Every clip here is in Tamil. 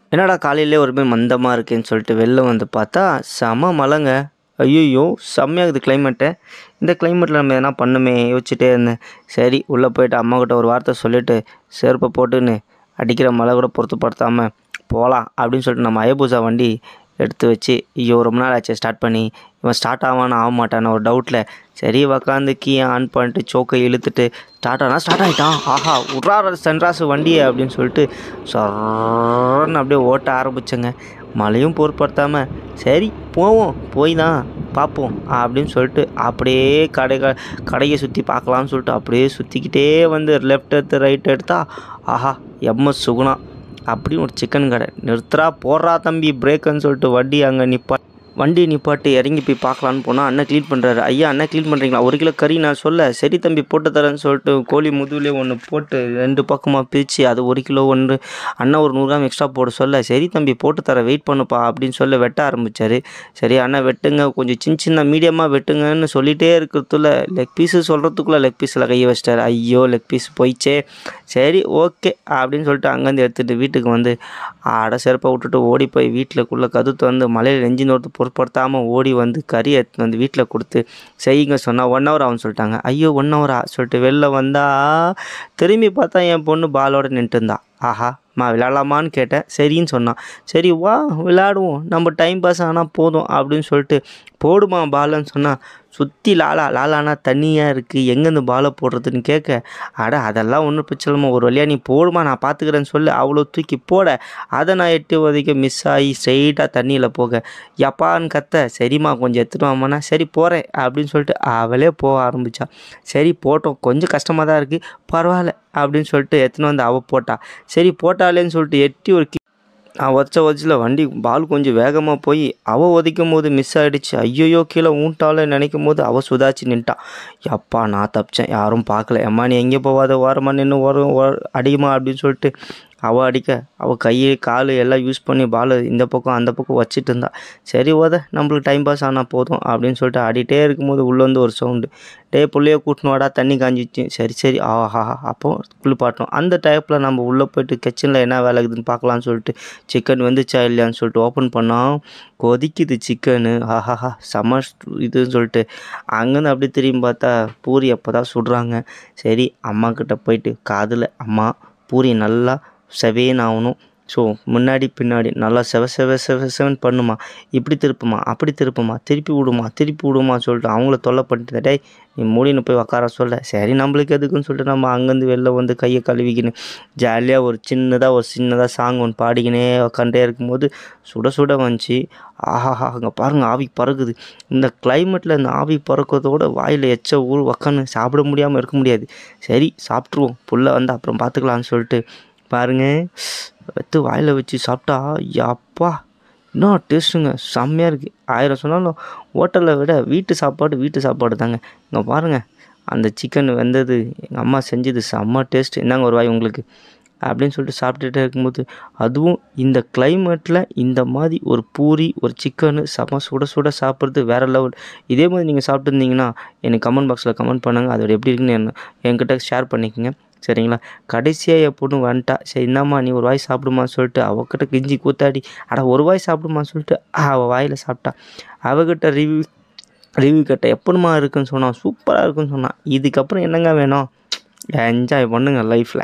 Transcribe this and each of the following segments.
என்னடா காலையிலே ஒரு மாதிரி மந்தமாக இருக்கேன்னு சொல்லிட்டு வெளில வந்து பார்த்தா செம மழைங்க ஐயோ செம்மையாகுது கிளைமேட்டு இந்த கிளைமேட்டில் நம்ம எதனா பண்ணுமே யோசிச்சுட்டே இருந்தேன் சரி உள்ளே போயிட்டு அம்மாக்கிட்ட ஒரு வார்த்தை சொல்லிவிட்டு செருப்பை போட்டுன்னு அடிக்கிற மழை கூட பொருத்துப்படுத்தாமல் போகலாம் அப்படின்னு சொல்லிட்டு நம்ம அயபூசா வண்டி எடுத்து வச்சு ஐயோ ரொம்ப நாள் ஆச்சு ஸ்டார்ட் பண்ணி இவன் ஸ்டார்ட் ஆவானா ஆக மாட்டான்னு ஒரு டவுட்டில் சரி உக்காந்து கீயை ஆன் பண்ணிட்டு சோக்கை இழுத்துட்டு ஸ்டார்ட் ஆனால் ஸ்டார்ட் ஆகிட்டான் ஆஹா உட்றார சென்ட்ராசு வண்டியை அப்படின்னு சொல்லிட்டு சொன்னு அப்படியே ஓட்ட ஆரம்பிச்சேங்க மழையும் பொருட்படுத்தாமல் சரி போவோம் போய் தான் பார்ப்போம் அப்படின்னு சொல்லிட்டு அப்படியே கடை கடையை சுற்றி பார்க்கலாம்னு சொல்லிட்டு அப்படியே சுற்றிக்கிட்டே வந்து லெஃப்ட் எடுத்து ரைட் எடுத்தா ஆஹா எம்எஸ் சுகுணா அப்படின்னு ஒரு சிக்கன் கடை நிறுத்துறா போடுறா தம்பி பிரேக்குன்னு சொல்லிட்டு வண்டி அங்கே நிப்பா வண்டி நிப்பாட்டி இறங்கி போய் பார்க்கலான்னு போனால் அண்ணன் க்ளீன் பண்ணுறாரு ஐயா அண்ணன் க்ளீன் பண்ணுறீங்களா ஒரு கிலோ கறி நான் சொல்ல சரி தம்பி போட்டு தரேன்னு சொல்லிட்டு கோழி முதுகுலேயே ஒன்று போட்டு ரெண்டு பக்கமாக பிரித்து அது ஒரு கிலோ ஒன்று அண்ணன் ஒரு நூறு கிராம் எக்ஸ்ட்ரா போட சொல்ல சரி தம்பி போட்டு தரேன் வெயிட் பண்ணுப்பா அப்படின்னு சொல்ல வெட்ட ஆரம்பித்தார் சரி அண்ணன் வெட்டுங்க கொஞ்சம் சின்ன சின்ன மீடியமாக வெட்டுங்கன்னு சொல்லிகிட்டே இருக்கிறதுல லெக் பீஸு சொல்கிறதுக்குள்ளே லெக் பீஸில் கையை வச்சிட்டாரு ஐயோ லெக் பீஸ் போயிச்சே சரி ஓகே அப்படின்னு சொல்லிட்டு அங்கேருந்து எடுத்துகிட்டு வீட்டுக்கு வந்து ஆட செருப்பை விட்டுட்டு ஓடி போய் வீட்டிலக்குள்ளே கதுத்து வந்து மலையில் நெஞ்சின் ஒருத்தர் பொருட்படுத்தாமல் ஓடி வந்து கறி எடுத்து வந்து வீட்டில் கொடுத்து செய்யுங்க சொன்னால் ஒன் ஹவர் ஆகும்னு சொல்லிட்டாங்க ஐயோ ஒன் ஹவரா சொல்லிட்டு வெளில வந்தால் திரும்பி பார்த்தா என் பொண்ணு பாலோட நின்றுட்டு இருந்தா ஆஹா மா விளாட்லாமான்னு கேட்டேன் சரின்னு சொன்னான் சரி வா விளாடுவோம் நம்ம டைம் பாஸ் ஆனால் போதும் அப்படின்னு சொல்லிட்டு போடுமா பாலன்னு சொன்னால் சுற்றி லாலா லாலானா தண்ணியாக இருக்குது எங்கேருந்து பாலை போடுறதுன்னு கேட்க அட அதெல்லாம் ஒன்றும் பிரச்சனை இல்லைம்மா ஒரு வழியாக நீ போடுமா நான் பார்த்துக்கிறேன்னு சொல்லி அவ்வளோ தூக்கி போட அதை நான் எட்டு உதைக்க மிஸ் ஆகி ஸ்ட்ரெயிட்டாக தண்ணியில் போக எப்பான்னு கத்த சரிம்மா கொஞ்சம் எடுத்துட்டு வாமாண்ணா சரி போகிறேன் அப்படின்னு சொல்லிட்டு அவளே போக ஆரம்பித்தா சரி போட்டோம் கொஞ்சம் கஷ்டமாக தான் இருக்குது பரவாயில்ல அப்படின்னு சொல்லிட்டு எடுத்துன்னு வந்து அவள் போட்டா சரி போட்டாலேன்னு சொல்லிட்டு எட்டி ஒரு கி- நான் உதச்ச உதச்சில் வண்டி பால் கொஞ்சம் வேகமாக போய் அவள் உதைக்கும் போது மிஸ் ஆகிடுச்சு ஐயோயோ கீழே ஊன்ட்டாலே நினைக்கும் போது அவள் சுதாச்சு நின்ட்டான் அப்பா நான் தப்பிச்சேன் யாரும் பார்க்கல அம்மா நீ எங்கே போவாத ஓரமாக நின்று ஓரம் ஓர- அடியுமா அப்படின்னு சொல்லிட்டு அவள் அடிக்க அவள் கை கால் எல்லாம் யூஸ் பண்ணி பால் இந்த பக்கம் அந்த பக்கம் வச்சிட்டு இருந்தா சரி ஓத நம்மளுக்கு டைம் பாஸ் ஆனால் போதும் அப்படின்னு சொல்லிட்டு ஆடிட்டே இருக்கும்போது உள்ளே வந்து ஒரு சவுண்டு டே புள்ளைய கூட்டின்னு வாடா தண்ணி காஞ்சிச்சு சரி சரி ஆஹா அப்போ குளிப்பாட்டணும் அந்த டைப்பில் நம்ம உள்ளே போயிட்டு கிச்சனில் என்ன வேலை இருக்குதுன்னு பார்க்கலான்னு சொல்லிட்டு சிக்கன் வந்துச்சா இல்லையான்னு சொல்லிட்டு ஓப்பன் பண்ணால் கொதிக்குது சிக்கனு ஆஹாஹா செம இதுன்னு சொல்லிட்டு அங்கேருந்து அப்படியே திரும்பி பார்த்தா பூரி அப்போ தான் சுடுறாங்க சரி அம்மா கிட்ட போயிட்டு காதில் அம்மா பூரி நல்லா செவேன்னு ஆகணும் ஸோ முன்னாடி பின்னாடி நல்லா செவ செவ செவ செவன் பண்ணுமா இப்படி திருப்புமா அப்படி திருப்புமா திருப்பி விடுமா திருப்பி விடுமா சொல்லிட்டு அவங்கள தொல்லை பண்ணிட்டு டேய் நீ மூடின்னு போய் உக்கார சொல்ல சரி நம்மளுக்கு எதுக்குன்னு சொல்லிட்டு நம்ம அங்கேருந்து வெளில வந்து கையை கழுவிக்கின்னு ஜாலியாக ஒரு சின்னதாக ஒரு சின்னதாக சாங் ஒன்று பாடிக்கினே உக்காண்டே இருக்கும்போது சுட சுட வந்துச்சு ஆஹாஹா அங்கே பாருங்கள் ஆவி பறக்குது இந்த கிளைமேட்டில் இந்த ஆவி பறக்கிறதோட வாயில் எச்ச ஊர் உக்காந்து சாப்பிட முடியாமல் இருக்க முடியாது சரி சாப்பிட்ருவோம் புள்ள வந்து அப்புறம் பார்த்துக்கலான்னு சொல்லிட்டு பாருங்க எடுத்து வாயில் வச்சு சாப்பிட்டா யப்பா இன்னும் டேஸ்ட்டுங்க செம்மையாக இருக்குது ஆயிரம் சொன்னாலும் ஹோட்டலை விட வீட்டு சாப்பாடு வீட்டு சாப்பாடு தாங்க இங்கே பாருங்கள் அந்த சிக்கன் வெந்தது எங்கள் அம்மா செஞ்சது செம்ம டேஸ்ட் இந்தாங்க ஒரு வாய் உங்களுக்கு அப்படின்னு சொல்லிட்டு சாப்பிட்டுட்டே இருக்கும்போது அதுவும் இந்த கிளைமேட்டில் இந்த மாதிரி ஒரு பூரி ஒரு சிக்கனு செம்ம சுட சுட சாப்பிட்றது வேறு லெவல் இதே மாதிரி நீங்கள் சாப்பிட்டுருந்தீங்கன்னா எனக்கு கமெண்ட் பாக்ஸில் கமெண்ட் பண்ணுங்கள் அதோட எப்படி இருக்குன்னு என்ன- என்கிட்ட ஷேர் பண்ணிக்கோங்க சரிங்களா கடைசியாக என் பொண்ணு வந்துட்டா சரி இந்தாம்மா நீ ஒரு வாய் சாப்பிடுமான்னு சொல்லிட்டு அவகிட்ட கிஞ்சி கூத்தாடி அட ஒரு வாய் சாப்பிடுமான்னு சொல்லிட்டு அவள் வாயில் சாப்பிட்டா அவகிட்ட ரிவ்யூ ரிவ்யூ கேட்ட எப்படிமா இருக்குன்னு சொன்னான் சூப்பராக இருக்குன்னு சொன்னான் இதுக்கப்புறம் என்னங்க வேணும் என்ஜாய் பண்ணுங்க லைஃப்பில்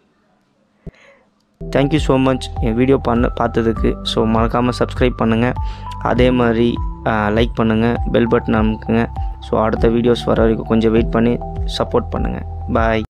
தேங்க்யூ ஸோ மச் என் வீடியோ பண்ண பார்த்ததுக்கு ஸோ மறக்காமல் சப்ஸ்கிரைப் பண்ணுங்கள் அதே மாதிரி லைக் பண்ணுங்கள் பெல் பட்டன் அமுக்குங்க ஸோ அடுத்த வீடியோஸ் வர வரைக்கும் கொஞ்சம் வெயிட் பண்ணி சப்போர்ட் பண்ணுங்கள் பாய்